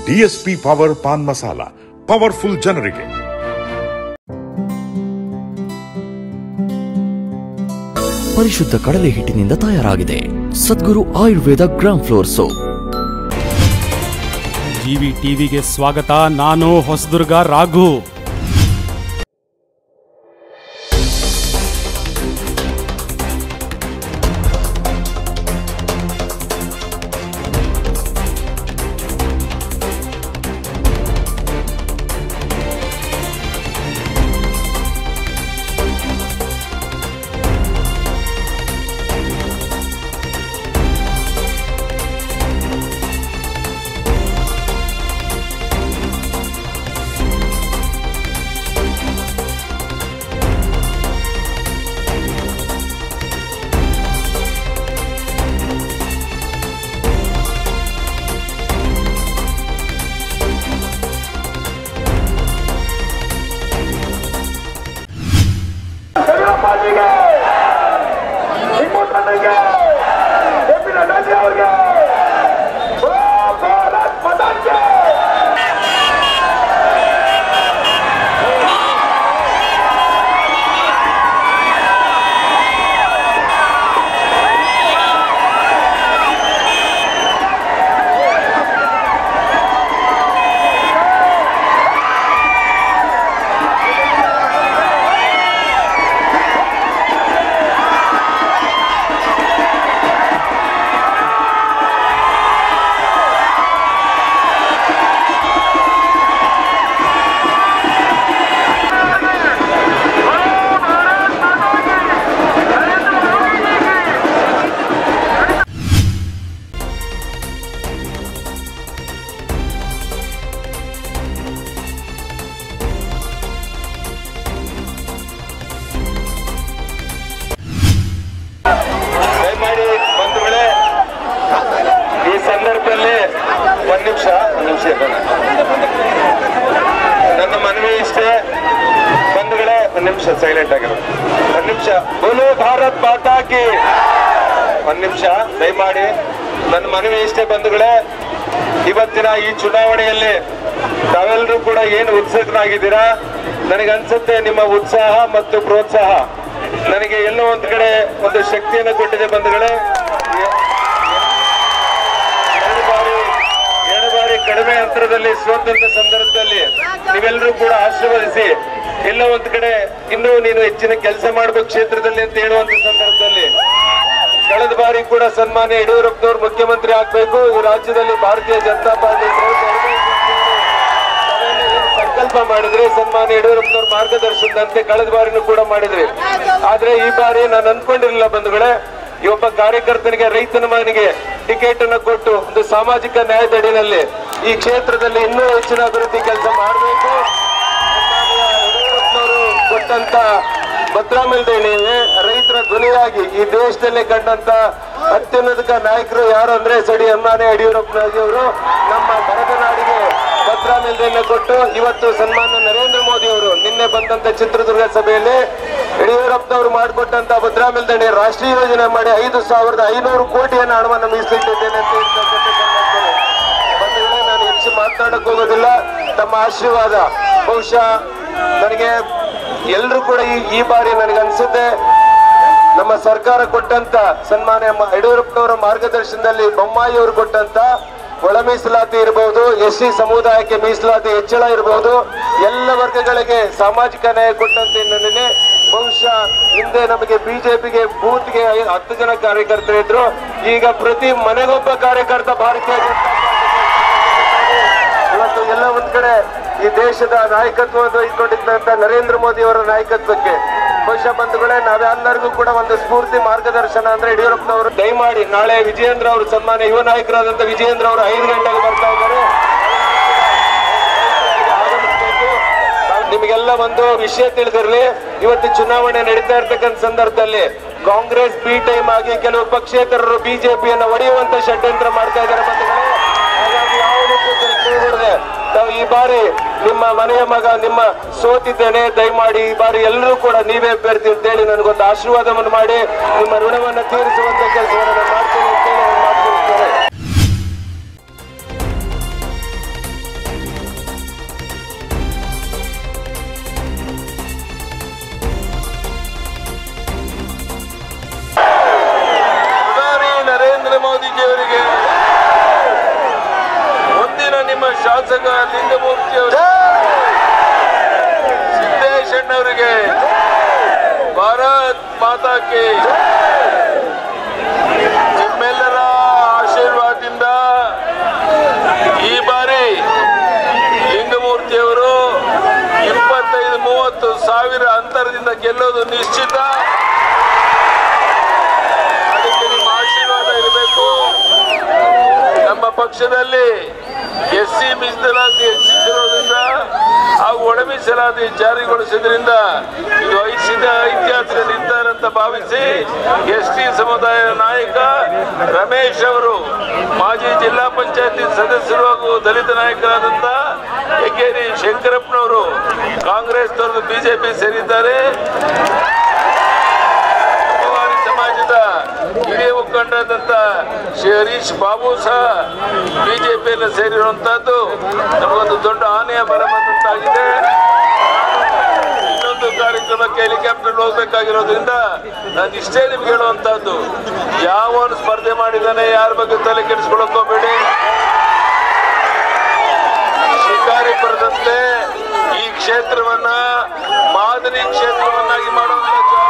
DSP power pan masala powerful ಜನರಿಗೆ ಪರಿಶುದ್ಧ ಕಡಲೆ ಹಿಟ್ಟಿನಿಂದ ತಯಾರಾಗಿದೆ Sadguru Ayurveda gram flour soap GV ಟಿವಿಗೆ ಸ್ವಾಗತ ನಾನು ಹೊಸದುರ್ಗ ರಾಘು ಯಡಿಯೂರಪ್ಪಜಿಗೆ ಹಿಮ್ಮುತ್ತನಿಗೆ ಎಪಿ ನಡ್ಡಾಜಿ ಅವ್ರಿಗೆ ಓ ಭಾರತ್ ಮಾತಾಕ್ಕೆ ದಯಮಾಡಿ ಬಂಧುಗಳೇ ಈ ಸಂದರ್ಭದಲ್ಲಿ ಒಂದ್ ನಿಮಿಷ ಒಂದ್ ನಿಮಿಷ ಇರೋಣ. ನನ್ನ ಮನವಿ ಇಷ್ಟೇ ಬಂಧುಗಳೇ ಒಂದ್ ನಿಮಿಷ ಸೈಲೆಂಟ್ ಆಗಿರೋ ಒಂದ್ ನಿಮಿಷ ಬೋಲೋ ಭಾರತ್ ಮಾತಾ ಕಿ ಒಂದ್ ನಿಮಿಷ ದಯಮಾಡಿ ನನ್ನ ಮನವಿ ಇಷ್ಟೇ ಬಂಧುಗಳೇ ಇವತ್ತಿನ ಈ ಚುನಾವಣೆಯಲ್ಲಿ ತಾವೆಲ್ಲರೂ ಕೂಡ ಏನು ಉತ್ಸುಕರಾಗಿದ್ದೀರಾ ನನಗನ್ಸುತ್ತೆ ನಿಮ್ಮ ಉತ್ಸಾಹ ಮತ್ತು ಪ್ರೋತ್ಸಾಹ ನನಗೆ ಎಲ್ಲೋ ಒಂದ್ ಕಡೆ ಒಂದು ಶಕ್ತಿಯನ್ನು ಕೊಟ್ಟಿದೆ ಬಂಧುಗಳೇ ಎರಡು ಬಾರಿ ಎರಡು ಬಾರಿ ಕಡಿಮೆ ಅಂತರದಲ್ಲಿ ಸೋತಂತ ಸಂದರ್ಭದಲ್ಲಿ ನೀವೆಲ್ಲರೂ ಕೂಡ ಆಶೀರ್ವದಿಸಿ ಎಲ್ಲ ಒಂದ್ ಕಡೆ ಇನ್ನೂ ನೀನು ಹೆಚ್ಚಿನ ಕೆಲಸ ಮಾಡ್ಬೇಕು ಕ್ಷೇತ್ರದಲ್ಲಿ ಅಂತ ಹೇಳುವಂತ ಸಂದರ್ಭದಲ್ಲಿ ಕಳೆದ ಬಾರಿ ಕೂಡ ಸನ್ಮಾನ್ಯ ಯಡಿಯೂರಪ್ಪನವರು ಮುಖ್ಯಮಂತ್ರಿ ಆಗ್ಬೇಕು ಈ ರಾಜ್ಯದಲ್ಲಿ ಭಾರತೀಯ ಜನತಾ ಪಾರ್ಟಿ ಸಂಕಲ್ಪ ಮಾಡಿದ್ರೆ ಸನ್ಮಾನ್ಯ ಯಡಿಯೂರಪ್ಪನವ್ರ ಮಾರ್ಗದರ್ಶನದಂತೆ ಕಳೆದ ಬಾರಿನೂ ಕೂಡ ಮಾಡಿದ್ರಿ ಆದ್ರೆ ಈ ಬಾರಿ ನಾನು ಅನ್ಕೊಂಡಿರಲಿಲ್ಲ ಬಂಧುಗಳೇ ಈ ಒಬ್ಬ ಕಾರ್ಯಕರ್ತನಿಗೆ ರೈತನ ಮಗನಿಗೆ ಟಿಕೆಟ್ ಅನ್ನು ಕೊಟ್ಟು ಒಂದು ಸಾಮಾಜಿಕ ನ್ಯಾಯದ ಅಡಿಯಲ್ಲಿ ಈ ಕ್ಷೇತ್ರದಲ್ಲಿ ಇನ್ನೂ ಹೆಚ್ಚಿನ ಅಭಿವೃದ್ಧಿ ಕೆಲಸ ಮಾಡಬೇಕು ಯಡಿಯೂರಪ್ಪನವರು ಕೊಟ್ಟಂತ ಭದ್ರಾ ಮೇಲ್ದೇಣಿಗೆ ರೈತರ ಧ್ವನಿಯಾಗಿ ಈ ದೇಶದಲ್ಲೇ ಕಂಡಂತ ಅತ್ಯುನ್ನತ ನಾಯಕರು ಯಾರು ಅಂದ್ರೆ ಸಡಿ ಅಮ್ಮಾನೆ ಯಡಿಯೂರಪ್ಪನವರು ನಮ್ಮ ಭರತ ನಾಡಿಗೆ ಭದ್ರಾ ಮೇಲ್ದೇಣಿಗೆ ಕೊಟ್ಟು ಇವತ್ತು ಸನ್ಮಾನ್ಯ ನರೇಂದ್ರ ಮೋದಿ ಅವರು ನಿನ್ನೆ ಬಂದಂತ ಚಿತ್ರದುರ್ಗ ಸಭೆಯಲ್ಲಿ ಯಡಿಯೂರಪ್ಪನವರು ಮಾಡಿಕೊಟ್ಟಂತ ಭದ್ರಾ ಮೇಲ್ದಂಡೆ ರಾಷ್ಟ್ರೀಯ ಯೋಜನೆ ಮಾಡಿ ಐದು ಸಾವಿರದ ಐನೂರು ಕೋಟಿಯನ್ನು ಹಣವನ್ನು ಮೀಸಲಿಟ್ಟಿದ್ದೇನೆ ಅಂತ ಹೇಳ್ತಕ್ಕಂಥ ಸಂದರ್ಭದಲ್ಲಿ ಬಂಧುಗಳೇ ನಾನು ಹೆಚ್ಚು ಮಾತನಾಡಕ್ ಹೋಗೋದಿಲ್ಲ ತಮ್ಮ ಆಶೀರ್ವಾದ ಬಹುಶಃ ನನಗೆ ಎಲ್ಲರೂ ಕೂಡ ಈ ಈ ಬಾರಿ ನನಗೆ ಅನ್ಸುತ್ತೆ ನಮ್ಮ ಸರ್ಕಾರ ಕೊಟ್ಟಂತ ಸನ್ಮಾನ್ಯ ಮ- ಯಡಿಯೂರಪ್ಪನವರ ಮಾರ್ಗದರ್ಶನದಲ್ಲಿ ಬೊಮ್ಮಾಯಿ ಅವರು ಕೊಟ್ಟಂತ ಒಳ ಮೀಸಲಾತಿ ಇರಬಹುದು ಎಸ್ ಸಿ ಸಮುದಾಯಕ್ಕೆ ಮೀಸಲಾತಿ ಹೆಚ್ಚಳ ಇರಬಹುದು ಎಲ್ಲ ವರ್ಗಗಳಿಗೆ ಸಾಮಾಜಿಕ ನ್ಯಾಯ ಕೊಟ್ಟಂತ ಹಿನ್ನೆಲೆಯಲ್ಲಿ ಬಹುಶಃ ಹಿಂದೆ ನಮಗೆ ಬಿಜೆಪಿಗೆ ಬೂತ್ಗೆ ಐ- ಹತ್ತು ಜನ ಕಾರ್ಯಕರ್ತರು ಇದ್ರು ಈಗ ಪ್ರತಿ ಮನೆಗೊಬ್ಬ ಕಾರ್ಯಕರ್ತ ಭಾರತೀಯ ಜನತಾ ಪಾರ್ಟಿಗೆ ಇವತ್ತು ಎಲ್ಲ ಒಂದ್ ಕಡೆ ಈ ದೇಶದ ನಾಯಕತ್ವವನ್ನು ಇಟ್ಕೊಂಡಿದ್ದಂತ ನರೇಂದ್ರ ಮೋದಿ ಅವರ ನಾಯಕತ್ವಕ್ಕೆ ಬಹುಶಃ ಬಂಧುಗಳೇ ನಾವೆಲ್ಲರಿಗೂ ಕೂಡ ಒಂದು ಸ್ಫೂರ್ತಿ ಮಾರ್ಗದರ್ಶನ ಅಂದ್ರೆ ಯಡಿಯೂರಪ್ಪನವರು ದಯಮಾಡಿ ನಾಳೆ ವಿಜಯೇಂದ್ರ ಅವರು ಸನ್ಮಾನ್ಯ ಯುವ ನಾಯಕರಾದಂತ ವಿಜಯೇಂದ್ರ ಅವರು ಐದು ಗಂಟೆಗೆ ಬರ್ತಾ ಇದ್ದಾರೆ ಆಗಮಿಸ್ಬೇಕು. ನಾವು ನಿಮಗೆಲ್ಲ ಒಂದು ವಿಷಯ ತಿಳಿದಿರಲಿ ಇವತ್ತು ಚುನಾವಣೆ ನಡೀತಾ ಇರ್ತಕ್ಕಂಥ ಸಂದರ್ಭದಲ್ಲಿ ಕಾಂಗ್ರೆಸ್ ಬಿ ಟೈಮ್ ಆಗಿ ಕೆಲವು ಪಕ್ಷೇತರರು ಬಿಜೆಪಿಯನ್ನು ಒಡೆಯುವಂತ ಷಡ್ಯಂತ್ರ ಮಾಡ್ತಾ ಇದ್ದಾರೆ ಬಂಧುಗಳೇ ಹಾಗಾಗಿ ಯಾವುದಕ್ಕೂ ತಿಳ್ಕೊಳ್ಳದೆ ತಾವು ಈ ಬಾರಿ ನಿಮ್ಮ ಮನೆಯ ಮಗ ನಿಮ್ಮ ಸೋತಿದ್ದೇನೆ ದಯಮಾಡಿ ಈ ಬಾರಿ ಎಲ್ಲರೂ ಕೂಡ ನೀವೇ ಅಭ್ಯರ್ಥಿ ಅಂತೇಳಿ ನನಗೊಂದು ಆಶೀರ್ವಾದವನ್ನು ಮಾಡಿ ನಿಮ್ಮ ಋಣವನ್ನು ತೀರಿಸುವಂತ ಕೆಲಸವನ್ನು ನಾನು ಮಾಡ್ತೀನಿ ಅಂತೇಳಿ ನಾನು ಮಾತು ಮುಗಿಸ್ತೇನೆ. ಶಾಸಕ ಲಿಂಗಮೂರ್ತಿ ಅವರು ಸಿದ್ದೇಶಣ್ಣವರಿಗೆ ಭಾರತ್ ಮಾತಾಕ್ಕೆ ನಿಮ್ಮೆಲ್ಲರ ಆಶೀರ್ವಾದದಿಂದ ಈ ಬಾರಿ ಲಿಂಗಮೂರ್ತಿಯವರು ಇಪ್ಪತ್ತೈದು ಮೂವತ್ತು ಸಾವಿರ ಅಂತರದಿಂದ ಗೆಲ್ಲೋದು ನಿಶ್ಚಿತ ಅದಕ್ಕೆ ನಿಮ್ಮ ಆಶೀರ್ವಾದ ಇರಬೇಕು ನಮ್ಮ ಪಕ್ಷದಲ್ಲಿ ಎಸ್ ಸಿ ಮೀಸಲಾತಿ ಹೆಚ್ಚಿಸಿರೋದ್ರಿಂದ ಹಾಗೂ ಒಳ ಮೀಸಲಾತಿ ಜಾರಿಗೊಳಿಸಿದ್ರಿಂದ ಇದು ಐಸಿದ ಐತಿಹಾಸಿಕ ನಿರ್ಧಾರ ಅಂತ ಭಾವಿಸಿ ಎಸ್ ಟಿ ಸಮುದಾಯದ ನಾಯಕ ರಮೇಶ್ ಅವರು ಮಾಜಿ ಜಿಲ್ಲಾ ಪಂಚಾಯತಿ ಸದಸ್ಯರು ಹಾಗೂ ದಲಿತ ನಾಯಕರಾದಂತ ಹೆಗ್ಗೇರಿ ಶಂಕರಪ್ಪನವರು ಕಾಂಗ್ರೆಸ್ ತೊರೆದು ಬಿಜೆಪಿ ಸೇರಿದ್ದಾರೆ ಕುಮಾರಿ ಸಮಾಜದ ಹಿರಿಯ ಮುಖಂಡರಾದಂತ ಶ್ರೀ ಹರೀಶ್ ಬಾಬು ಸಹ ಬಿಜೆಪಿಯಲ್ಲಿ ಸೇರಿರುವಂತಹದ್ದು ನಮಗೊಂದು ದೊಡ್ಡ ಆನೆಯ ಬರ ಬಂದಂತಾಗಿದೆ ಇನ್ನೊಂದು ಕಾರ್ಯಕ್ರಮಕ್ಕೆ ಹೆಲಿಕಾಪ್ಟರ್ ಹೋಗ್ಬೇಕಾಗಿರೋದ್ರಿಂದ ನಾನು ಇಷ್ಟೇ ನಿಮ್ಗೆ ಹೇಳುವಂತಹದ್ದು ಯಾವನು ಸ್ಪರ್ಧೆ ಮಾಡಿದಾನೆ ಯಾರ ಬಗ್ಗೆ ತಲೆ ಕೆಡಿಸ್ಕೊಳಕ್ ಹೋಗ್ಬೇಡಿ ಶಿಕಾರಿಪುರದಂತೆ ಈ ಕ್ಷೇತ್ರವನ್ನ ಮಾದರಿ ಕ್ಷೇತ್ರವನ್ನಾಗಿ ಮಾಡುವಂತ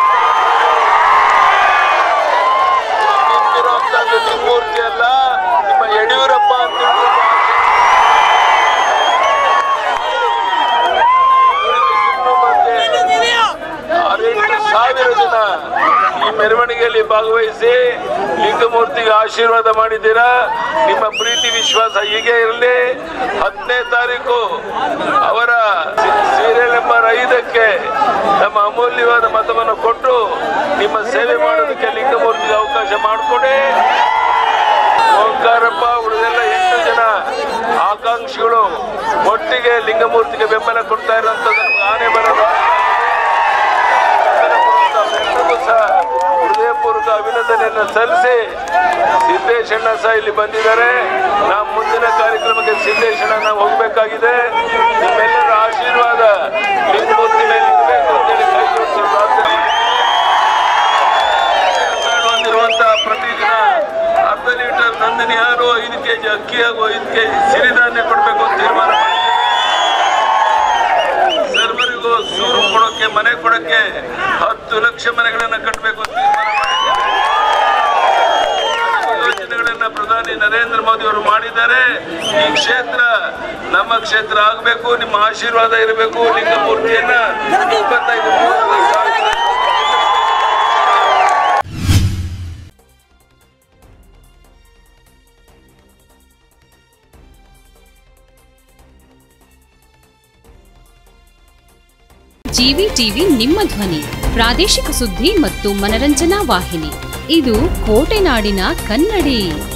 ಜವಾಬ್ದಾರಿ ನಿಂತಿರುವಂತದ್ದು ನಿಮ್ಮೂರ್ತಿ ಅಲ್ಲ ನಿಮ್ಮ ಯಡಿಯೂರಪ್ಪ ಅಂತ ತಿಳ್ಕೊಂಡು ಇನ್ನು ಮುಂದೆ ಆರೆಂಟು ಸಾವಿರ ಜನ ಈ ಮೆರವಣಿಗೆಯಲ್ಲಿ ಭಾಗವಹಿಸಿ ಲಿಂಗಮೂರ್ತಿಗೆ ಆಶೀರ್ವಾದ ಮಾಡಿದ್ದೀರಾ ನಿಮ್ಮ ಪ್ರೀತಿ ವಿಶ್ವಾಸ ಹೀಗೆ ಇರಲಿ ಹತ್ತನೇ ತಾರೀಕು ಅವರ ಸೀರಿಯಲ್ ನಂಬರ್ ಐದಕ್ಕೆ ನಮ್ಮ ಅಮೂಲ್ಯವಾದ ಮತವನ್ನು ಕೊಟ್ಟು ನಿಮ್ಮ ಸೇವೆ ಮಾಡೋದಕ್ಕೆ ಲಿಂಗಮೂರ್ತಿಗೆ ಅವಕಾಶ ಮಾಡಿಕೊಡಿ ಓಂಕಾರಪ್ಪ ಉಳಿದೆಲ್ಲ ಎಂಟು ಜನ ಆಕಾಂಕ್ಷಿಗಳು ಒಟ್ಟಿಗೆ ಲಿಂಗಮೂರ್ತಿಗೆ ಬೆಂಬಲ ಕೊಡ್ತಾ ಇರುವಂತದ್ದು ನಮ್ಗೆ ಆನೆ ಬರೋದು ಎಲ್ಲರಿಗೂ ಸಹ ಹೃದಯಪೂರ್ವಕ ಅಭಿನಂದನೆಯನ್ನು ಸಲ್ಲಿಸಿ ಸಿದ್ದೇಶಣ್ಣ ಸಹ ಇಲ್ಲಿ ಬಂದಿದ್ದಾರೆ ನಾವು ಮುಂದಿನ ಕಾರ್ಯಕ್ರಮಕ್ಕೆ ಸಿದ್ದೇಶಣ್ಣ ನಾವು ಹೋಗಬೇಕಾಗಿದೆ ನಿಮ್ಮೆಲ್ಲರ ಆಶೀರ್ವಾದ ಲಿಂಗಮೂರ್ತಿ ಮೇಲೆ ಇರಬೇಕು ಅಂತೇಳಿ ಕೈ ಜೋಡಿಸಿ ಪ್ರಾರ್ಥನೆ ಹೊಂದಿರುವಂತಹ ಪ್ರತಿದಿನ ಅರ್ಧ ಲೀಟರ್ ನಂದಿನಿ ಹಾಲು ಐದು ಕೆಜಿ ಅಕ್ಕಿ ಹಾಗೂ ಐದು ಕೆಜಿ ಸಿರಿಧಾನ್ಯ ಕೊಡಬೇಕು ಅಂತ ತೀರ್ಮಾನ ಮಾಡಿದ್ದೇವೆ ಸರ್ವರಿಗೂ ಸೂರು ಕೊಡೋಕೆ ಮನೆ ಕೊಡೋಕೆ ಹತ್ತು ಲಕ್ಷ ಮನೆಗಳನ್ನ ಕಟ್ಟಬೇಕು ಅಂತ ತೀರ್ಮಾನ ಮಾಡಿದ್ದೇವೆ ಹಲವು ಯೋಜನೆಗಳನ್ನ ಪ್ರಧಾನಿ ನರೇಂದ್ರ ಮೋದಿ ಅವರು ಮಾಡಿದ್ದಾರೆ ಈ ಕ್ಷೇತ್ರ ನಮ್ಮ ಕ್ಷೇತ್ರ ಆಗಬೇಕು ನಿಮ್ಮ ಆಶೀರ್ವಾದ ಇರಬೇಕು ಲಿಂಗಮೂರ್ತಿಯನ್ನ ಇಪ್ಪತ್ತೈದು ಮೂವತ್ತು ಸಾವಿರ ಜಿವಿ ಟಿವಿ ನಿಮ್ಮ ಧ್ವನಿ ಪ್ರಾದೇಶಿಕ ಸುದ್ದಿ ಮತ್ತು ಮನರಂಜನಾ ವಾಹಿನಿ ಇದು ಕೋಟೆನಾಡಿನ ಕನ್ನಡಿ